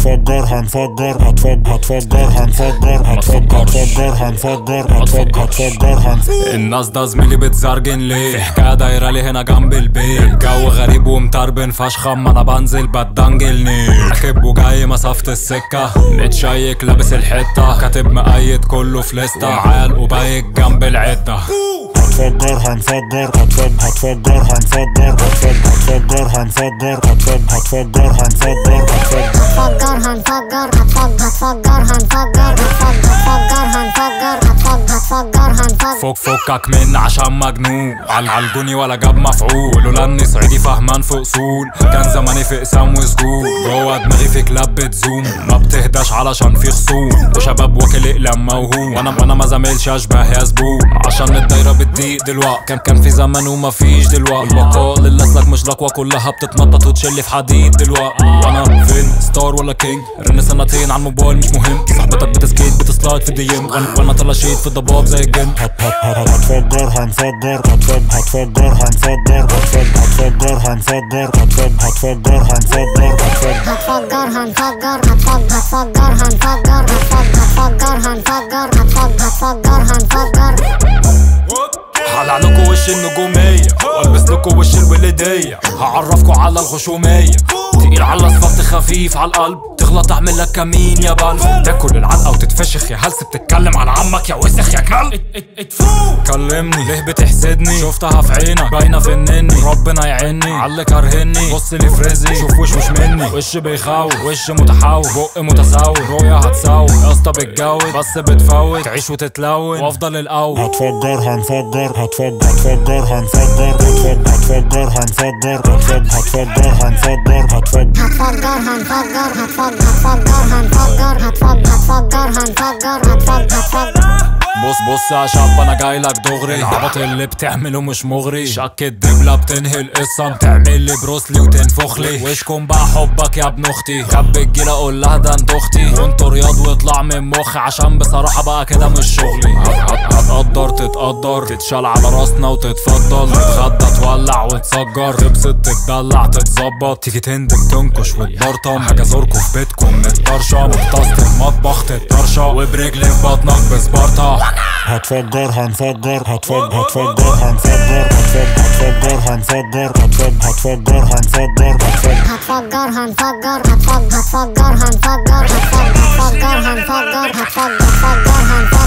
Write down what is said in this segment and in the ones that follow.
هتفجر هنفجر هتفجر هتفجر هنفجر هتفجر هتفجر هنفجر هتفجر هتفجر هنفجر الناس ده زميلي بتزرجن ليه في حكايه دايره لي هنا جنب البيت الجو غريب ومتربن فشخ اما انا بنزل بدنجلني راكب وجاي مسافه السكه متشيك لابس الحته كاتب مقيد كله في لسته معايا القبايك جنب العده هتفجر هنفجر هتفجر هتفجر هنفجر هتفجر هتفجر هنفجر هتفجر هتفجر هنفجر هتفجر هتفجر هنفجر هتفجر هتفجر هنفجر هتفجر هنفجر هتفجر هتفجر هنفجر فك فكك من عشان مجنون على عالجوني ولا جاب مفعول لولا اني صعيدي فهمان في اصول كان زماني في اقسام وسجود جوه دماغي في كلاب بتزوم ما بتهداش علشان في خصوم وشباب واكل اقلام موهوم وانا وانا ما زميلش اشبه يا زبون عشان الدايره بتضيق دلوقتي كان كان في زمن وما فيش دلوقتي البقاء للاسلك مش لقوه كلها بتتنطط وتشل في حديد دلوقتي وانا فين ستار ولا كينج رن سنتين على الموبايل مش مهم صاحبتك بتسكيت بتسلايد في الدي ام وانا وانا طلاشيت في الضباب زي الجن هت- هت- هت- هتفجر هنفجر هتفجر هتفجر هنفجر هتفجر هتفجر هنفجر هتفجر هتفجر هنفجر هتفجر هتفجر هنفجر هتفجر هتفجر هنفجر هتفجر هنفجر هتفجر هتفجر هنفجر هلع لكم وش النجومية والبس لكم وش الولدية هعرفكم على الخشومية تقيل على الصفت خفيف على القلب تغلط اعمل لك كمين يا بلف تاكل العلقة وتتفشخ يا هلس بتتكلم عن عمك يا وسخ يا كلب كلمني ليه بتحسدني شفتها في عينك باينة في النني ربنا يعيني على كرهني بص لي في رزقي شوف وش مش مني وش بيخوف وش متحول بق متساوي رؤية هتساوي يا اسطى بتجود بس بتفوت تعيش وتتلون وافضل الاول هتفجر هنفجر هتفجر هتفجر هنفجر هتفجر هتفجر هنفجر هتفجر هتفجر هنفجر هتفجر هتفجر هنفجر هتفجر هتفجر هنفجر هتفجر هتفجر هنفجر هتفجر هتفجر بص بص يا شاب انا جاي لك دغري العبط اللي بتعمله مش مغري شك الدبله بتنهي القصه بتعمل لي بروسلي وتنفخ لي وشكم بقى حبك يا ابن اختي خب الجيله اقول لها ده انت اختي وانت رياض واطلع من مخي عشان بصراحه بقى كده مش شغلي هت- هت- هتقدر تتقدر تتشال على راسنا وتتفضل تتغدى تولع وتسجر تبسط تتدلع تتظبط تيجي تندب تنكش وتبرطم حاجه زوركوا في بيتكم متطرشه بطاسه المطبخ تتطرشه وبرجلي في بطنك بسبارتا هتفجر هنفجر هتفجر هتفجر هنفجر هتفجر هتفجر هنفجر هتفجر هتفجر هنفجر هتفجر هتفجر هنفجر هتفجر هتفجر هنفجر هتفجر هنفجر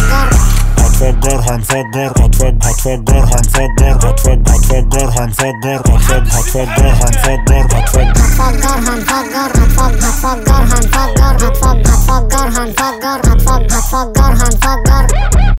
هتفجر هنفجر هتفجر هنفجر هتفجر هتفجر هنفجر هتفجر هتفجر هنفجر هتفجر هتفجر هنفجر هتفجر هتفجر هنفجر هتفجر هنفجر هتفجر هنفجر هتفجر هنفجر هتفجر هنفجر